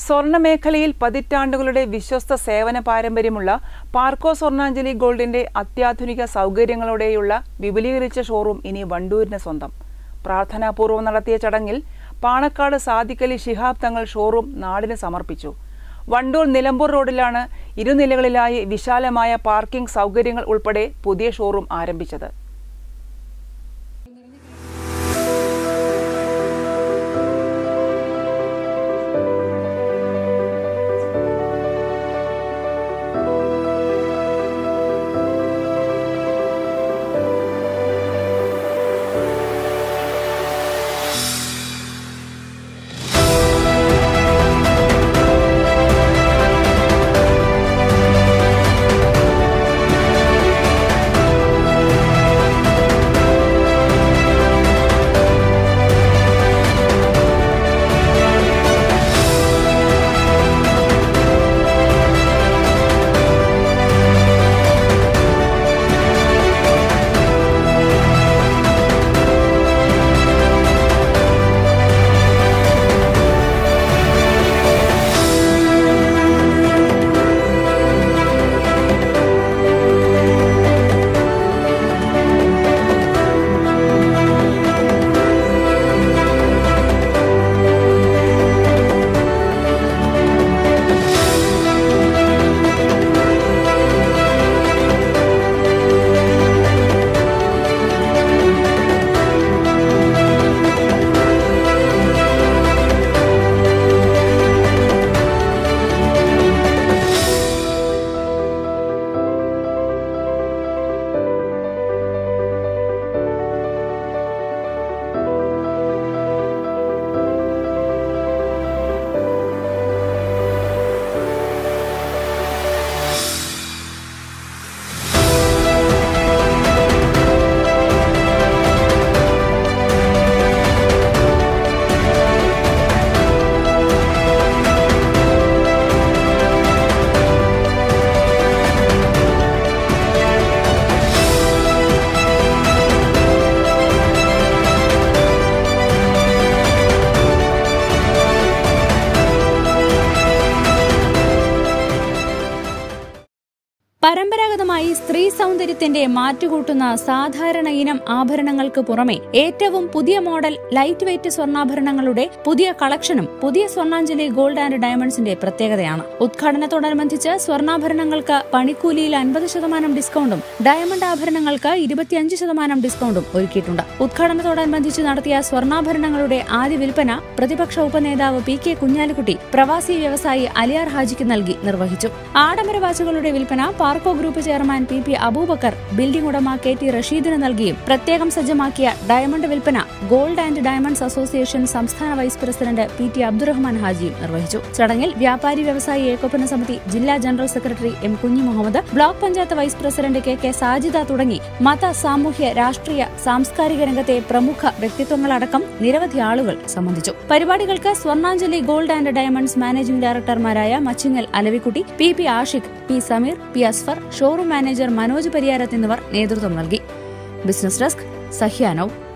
സ്വർണ്ണമേഖലയിൽ പതിറ്റാണ്ടുകളുടെ വിശ്വസ്ത സേവന പാരമ്പര്യമുള്ള പാർക്കോ സ്വർണ്ണാഞ്ജലി ഗോൾഡിന്റെ അത്യാധുനിക സൗകര്യങ്ങളോടെയുള്ള വിപുലീകരിച്ച ഷോറൂം ഇനി വണ്ടൂരിന് സ്വന്തം പ്രാർത്ഥനാപൂർവ്വം നടത്തിയ ചടങ്ങിൽ പാണക്കാട് സാദിഖലി ശിഹാബ് തങ്ങൾ ഷോറൂം നാടിന് സമർപ്പിച്ചു വണ്ടൂർ നിലമ്പൂർ റോഡിലാണ് ഇരുനിലകളിലായി വിശാലമായ പാർക്കിംഗ് സൗകര്യങ്ങൾ ഉൾപ്പെടെ പുതിയ ഷോറൂം ആരംഭിച്ചത് പരമ്പരാഗതമായി സ്ത്രീ സൗന്ദര്യത്തിന്റെ മാറ്റുകൂട്ടുന്ന സാധാരണ ഇനം ആഭരണങ്ങൾക്ക് പുറമെ ഏറ്റവും പുതിയ മോഡൽ ലൈറ്റ് വെയ്റ്റ് സ്വർണ്ണാഭരണങ്ങളുടെ പുതിയ കളക്ഷനും പുതിയ സ്വർണ്ണാഞ്ജലി ഗോൾഡ് ആൻഡ് ഡയമണ്ട്സിന്റെ പ്രത്യേകതയാണ് ഉദ്ഘാടനത്തോടനുബന്ധിച്ച് സ്വർണ്ണാഭരണങ്ങൾക്ക് പണിക്കൂലിയിൽ അൻപത് ശതമാനം ഡിസ്കൗണ്ടും ഡയമണ്ട് ആഭരണങ്ങൾക്ക് ഇരുപത്തിയഞ്ച് ശതമാനം ഡിസ്കൗണ്ടും ഒരുക്കിയിട്ടുണ്ട് ഉദ്ഘാടനത്തോടനുബന്ധിച്ച് നടത്തിയ സ്വർണ്ണാഭരണങ്ങളുടെ ആദ്യ വിൽപ്പന പ്രതിപക്ഷ ഉപനേതാവ് പി കെ കുഞ്ഞാലിക്കുട്ടി പ്രവാസി വ്യവസായി അലിയാർ ഹാജിക്ക് നൽകി നിർവഹിച്ചു ആഡംബര വാച്ചുകളുടെ വിൽപ്പന Parco group chairman P P Aboobacker building ഉടമ കെ ടി റഷീദിന് നൽകിയും പ്രത്യേകം സജ്ജമാക്കിയ ഡയമണ്ട് വിൽപ്പന ഗോൾഡ് ആൻഡ് ഡയമണ്ട്സ് അസോസിയേഷൻ സംസ്ഥാന vice president P T Abdurahman ഹാജിയും നിർവഹിച്ചു ചടങ്ങിൽ വ്യാപാരി വ്യവസായി ഏകോപന സമിതി ജില്ലാ general secretary M Kunhi Muhammad block panchayat vice president K K Sajida തുടങ്ങി മത സാമൂഹ്യ രാഷ്ട്രീയ സാംസ്കാരിക രംഗത്തെ പ്രമുഖ വ്യക്തിത്വങ്ങളടക്കം നിരവധി ആളുകൾ സംബന്ധിച്ചു പരിപാടികൾക്ക് Swarnanjali gold and diamonds managing ഡയറക്ടർമാരായ Machingal Alavikutty P P Ashiq P Sameer P Asfar showroom manager Manoj Pariyarath എന്നിവർ നേതൃത്വം നൽകി ബിസിനസ് ഡെസ്ക് സഹ്യാനവ്